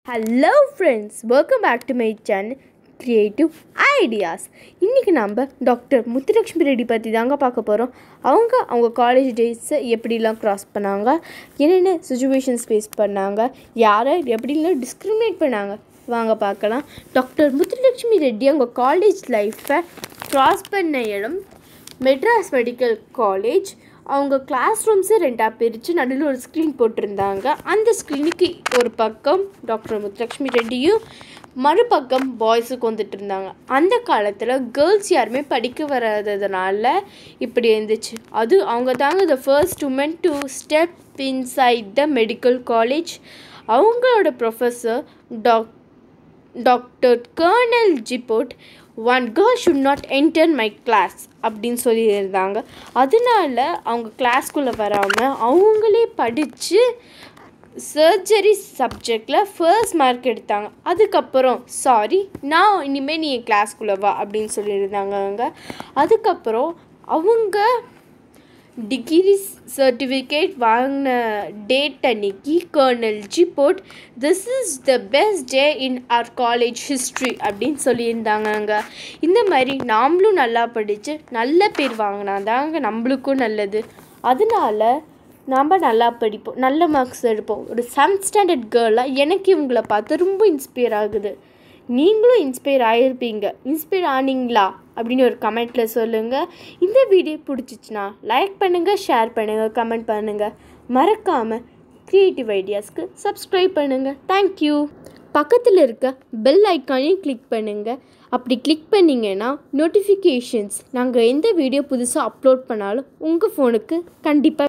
hello friends welcome back to my channel creative ideas இன்றைக்கி நம்ம doctor Muthulakshmi Reddy பற்றி தாங்க பார்க்க போகிறோம் அவங்க அவங்க காலேஜ் டேஸை எப்படிலாம் க்ராஸ் பண்ணாங்க என்னென்ன சுச்சுவேஷன்ஸ் ஃபேஸ் பண்ணாங்க யாரை எப்படிலாம் டிஸ்கிரிமினேட் பண்ணாங்க வாங்க பார்க்கலாம் டாக்டர் முத்துலட்சுமி ரெட்டி அவங்க காலேஜ் லைஃப்பை க்ராஸ் பண்ண இடம் மெட்ராஸ் மெடிக்கல் காலேஜ் அவங்க கிளாஸ் ரூம்ஸை ரெண்டாக பிரித்து நடுவில் ஒரு ஸ்க்ரீன் போட்டிருந்தாங்க அந்த ஸ்க்ரீனுக்கு ஒரு பக்கம் டாக்டர் முத்துலக்ஷ்மி ரெட்டியும் மறுபக்கம் பாய்ஸுக்கு வந்துட்டு இருந்தாங்க அந்த காலத்தில் கேர்ள்ஸ் யாருமே படிக்க வராததுனால இப்படி இருந்துச்சு அது அவங்க தாங்க the first woman to step inside the medical college அவங்களோட ப்ரொஃபஸர் டாக் டாக்டர் கர்னல் ஜிபோட் one girl should not enter my class அப்படின்னு சொல்லியிருந்தாங்க அதனால அவங்க கிளாஸ்க்குள்ளே வராமல் அவங்களே படித்து சர்ஜரி சப்ஜெக்டில் ஃபர்ஸ்ட் மார்க் எடுத்தாங்க அதுக்கப்புறம் சாரி நான் இனிமேல் நீ என் கிளாஸ்க்குள்ளே வா அப்படின்னு சொல்லியிருந்தாங்க அவங்க அதுக்கப்புறம் அவங்க டிகிரி சர்டிஃபிகேட் வாங்கின டேட் அன்னைக்கு கர்னல் ஜி போட் this is the best day in our college history அப்படின்னு சொல்லியிருந்தாங்க இந்த மாதிரி நாமளும் நல்லா படித்து நல்ல பேர் வாங்கினா தாங்க நம்மளுக்கும் நல்லது அதனால நம்ம நல்லா படிப்போம் நல்ல மார்க்ஸ் எடுப்போம் ஒரு செவன்த் ஸ்டாண்டர்ட் கேர்ளாக எனக்கு இவங்கள பார்த்து ரொம்ப இன்ஸ்பயர் ஆகுது நீங்களும் இன்ஸ்பயர் ஆகிருப்பீங்க இன்ஸ்பயர் ஆனீங்களா அப்படின்னு ஒரு கமெண்ட்டில் சொல்லுங்கள் இந்த வீடியோ பிடிச்சிச்சின்னா லைக் பண்ணுங்கள் ஷேர் பண்ணுங்கள் கமெண்ட் பண்ணுங்கள் மறக்காமல் க்ரியேட்டிவ் ஐடியாஸ்க்கு சப்ஸ்கிரைப் பண்ணுங்கள் தேங்க்யூ பக்கத்தில் இருக்க பெல் ஐக்கானையும் கிளிக் பண்ணுங்கள் அப்படி கிளிக் பண்ணிங்கன்னா நோட்டிஃபிகேஷன்ஸ் நாங்கள் எந்த வீடியோ புதுசாக அப்லோட் பண்ணாலும் உங்கள் ஃபோனுக்கு கண்டிப்பாக